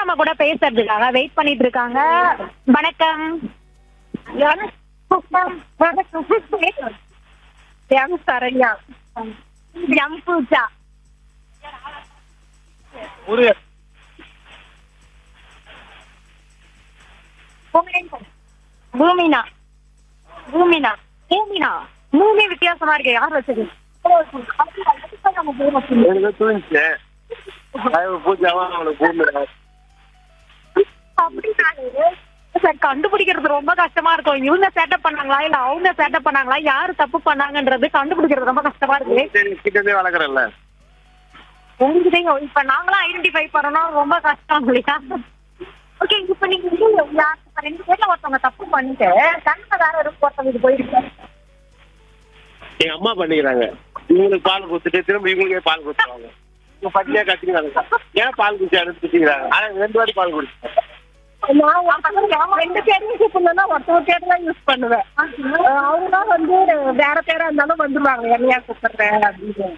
நம்ம கூட பேசுறதுக்காக வெயிட் பண்ணிட்டு இருக்காங்க வணக்கம் எம் சரண்யா எம் பூஜா முருகன் பூமினா பூமினா பூமினா மூணு வித்தியாசமா இருக்கு யார் வச்சது எனக்கு தூங்கிச்சு பூஜாவும் அவங்களுக்கு பூமி அப்படின்னா சார் கண்டுபிடிக்கிறது ரொம்ப கஷ்டமா இருக்கும் இவங்க சேட்டப் பண்ணாங்களா இல்ல அவங்க சேட்டப் பண்ணாங்களா யாரு தப்பு பண்ணாங்கன்றது கண்டுபிடிக்கிறது ரொம்ப கஷ்டமா இருக்கு சரி கிட்டே வளர்க்குறேன்ல உங்ககிட்டயும் இப்ப நாங்களும் ஐடென்டிஃபை பண்ணணும் ரொம்ப கஷ்டம் இல்லையா ஓகே இப்ப நீங்க வந்து யார் இப்ப ரெண்டு பேர்ல ஒருத்தவங்க தப்பு பண்ணிட்டு கண்ணில் வேற ஒரு ஒருத்தவங்க இது போயிருக்கு எங்க அம்மா பண்ணிக்கிறாங்க இவங்களுக்கு பால் கொடுத்துட்டு திரும்ப இவங்களுக்கே பால் கொடுத்துருவாங்க இவங்க பட்டியா கத்திக்கிறாங்க ஏன் பால் குடிச்சு அடுத்து திட்டிக்கிறாங்க ஆனா ரெண்டு வாட்டி பால் குடிச்சு நான் ஒருத்தவங்க ரெண்டு பேரையும் கூப்பிடணும்னா ஒருத்தவங்க பேர் தான் யூஸ் பண்ணுவேன் அவங்க தான் வந்து வேற பேரா இருந்தாலும் வந்துருவாங்க என்னையா கூப்பிடுறேன் அப்படின்னு